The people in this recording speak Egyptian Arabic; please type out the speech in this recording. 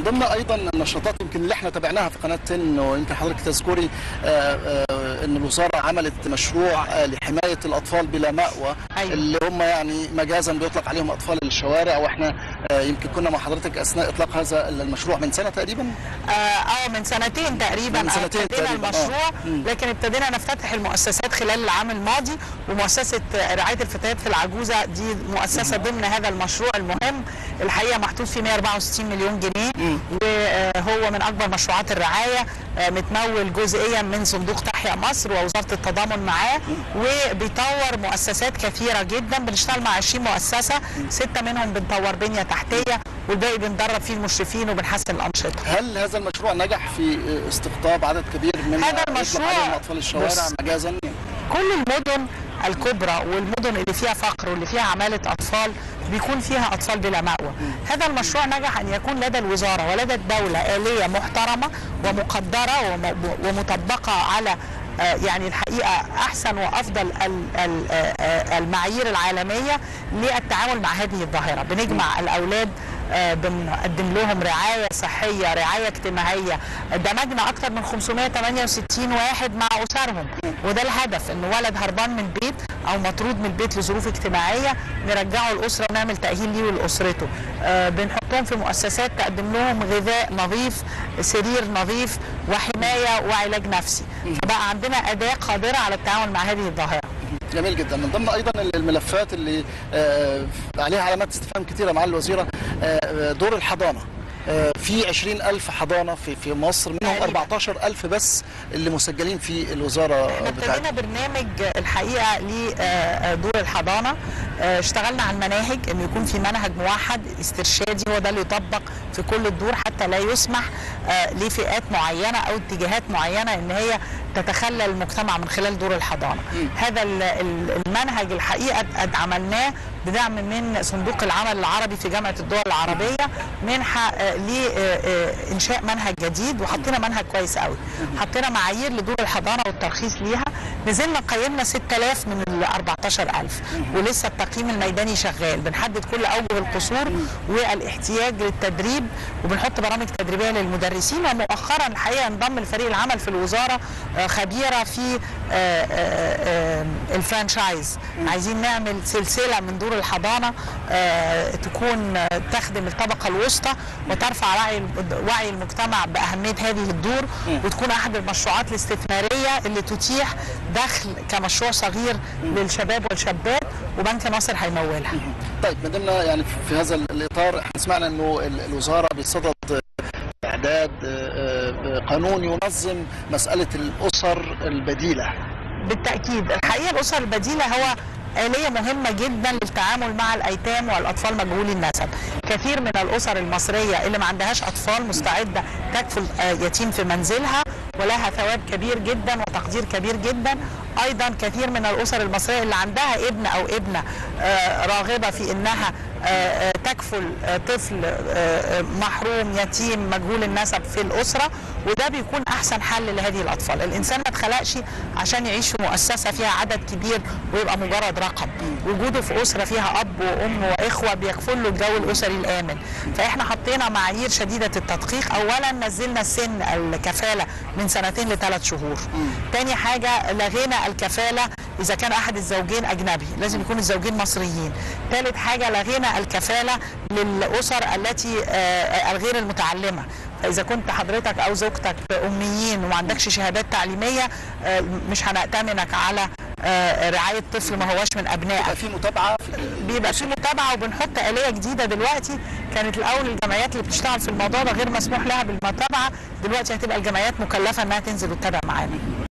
ضمن ايضا النشاطات يمكن اللي احنا تابعناها في قناه تن ويمكن حضرتك تذكري آه، آه، ان الوزاره عملت مشروع آه، لحمايه الاطفال بلا ماوى أيوة. اللي هم يعني مجازا بيطلق عليهم اطفال الشوارع واحنا آه، يمكن كنا مع حضرتك اثناء اطلاق هذا المشروع من سنه تقريبا اه آه، من سنتين تقريبا من سنتين ابتدينا تقريباً، آه. المشروع مم. لكن ابتدينا نفتتح المؤسسات خلال العام الماضي ومؤسسه رعايه الفتيات في العجوزه دي مؤسسه ضمن هذا المشروع المهم الحقيقه محطوط فيه 164 مليون جنيه وهو من اكبر مشروعات الرعايه آه، متمول جزئيا من صندوق تحيا مصر ووزاره التضامن معاه وبيطور مؤسسات كثيره جدا بنشتغل مع 20 مؤسسه سته منهم بنطور بنيه تحتيه والباقي بندرب فيه المشرفين وبنحسن الانشطه هل هذا المشروع نجح في آه، استقطاب عدد كبير من هذا يطلق المشروع- عليهم اطفال الشوارع بص. مجازا كل المدن الكبرى والمدن اللي فيها فقر واللي فيها عمالة أطفال بيكون فيها أطفال بلا مأوى هذا المشروع نجح أن يكون لدى الوزارة ولدى الدولة آلية محترمة ومقدرة وم- ومطبقة على آه، يعني الحقيقة أحسن وأفضل ال- ال- آه، آه، المعايير العالمية للتعامل مع هذه الظاهرة بنجمع الأولاد آه، بنقدم لهم رعاية صحية رعاية اجتماعية دمجنا أكثر من 568 واحد مع أسرهم وده الهدف إن ولد هربان من بيت أو مطرود من البيت لظروف اجتماعية نرجعه الأسرة ونعمل تأهيل ليه ولأسرته آه، بنحطهم في مؤسسات تقدم لهم غذاء نظيف سرير نظيف وحماية وعلاج نفسي فبقى عندنا أداة قادرة على التعامل مع هذه الظاهرة جميل جدا من ضمن ايضا الملفات اللي آه، عليها علامات استفهام كثيره مع الوزيره آه، دور الحضانه آه، في 20 ألف حضانة في في مصر منهم تقريباً. 14 ألف بس اللي مسجلين في الوزارة احنا بتاعتنا ابتدينا برنامج الحقيقه لدور الحضانه آه، اشتغلنا على المناهج انه يكون في منهج موحد استرشادي هو ده اللي يطبق في كل الدور حتى لا يسمح آه، لفئات معينه او اتجاهات معينه ان هي تتخلى المجتمع من خلال دور الحضانه هذا ال- ال- المنهج الحقيقه قد عملناه بدعم من صندوق العمل العربي في جامعه الدول العربيه منحه آه، لانشاء منهج جديد وحطينا منهج كويس قوي حطينا معايير لدور الحضانه والترخيص ليها نزلنا قيمنا 6000 من ال 14000 ولسه التقييم الميداني شغال بنحدد كل اوجه القصور والاحتياج للتدريب وبنحط برامج تدريبيه للمدرسين ومؤخرا الحقيقه انضم لفريق العمل في الوزاره آه، خبيره في آه، آه، آه، الفرانشايز عايزين نعمل سلسله من دور الحضانه آه، تكون آه، تخدم الطبقه الوسطى وترفع وعي وعي المجتمع باهميه هذه الدور وتكون احد المشروعات الاستثماريه اللي تتيح دخل كمشروع صغير للشباب والشابات وبنك ناصر هيمولها طيب من ضمن يعني في هذا الإطار احنا سمعنا إنه ال- الوزارة بصدد إعداد آه، آه، قانون ينظم مسألة الأسر البديلة بالتأكيد الحقيقة الأسر البديلة هو آلية مهمة جدا للتعامل مع الأيتام والأطفال مجهولي النسب كثير من الأسر المصرية اللي ما عندهاش أطفال مستعدة تكفل آه، يتيم في منزلها ولها ثواب كبير جدا وتقدير كبير جدا أيضا كثير من الأسر المصرية اللي عندها ابن أو ابنة آه، راغبة في إنها آه، آه، تكفل آه، طفل آه، آه، محروم يتيم مجهول النسب في الأسرة وده بيكون أحسن حل لهذه الأطفال الإنسان ما اتخلقش عشان يعيش في مؤسسة فيها عدد كبير ويبقى مجرد رقم وجوده في أسرة فيها أب وأم وإخوة بيكفل له الجو الأسري الآمن فإحنا حطينا معايير شديدة التدقيق أولا نزلنا سن الكفالة من سنتين لثلاث شهور تاني حاجة لغينا الكفالة إذا كان أحد الزوجين أجنبي لازم يكون الزوجين مصريين ثالث حاجة لغينا الكفالة للأسر التي آه، الغير المتعلمة فإذا كنت حضرتك أو زوجتك أميين وما عندكش شهادات تعليمية آه، مش هنأتمنك على آه، رعاية طفل ما هواش من أبنائك يبقى في متابعة في بيبقى في متابعه وبنحط اليه جديده دلوقتي كانت الاول الجمعيات اللي بتشتغل في الموضوع ده غير مسموح لها بالمتابعه دلوقتي هتبقى الجمعيات مكلفه انها تنزل وتتابع معانا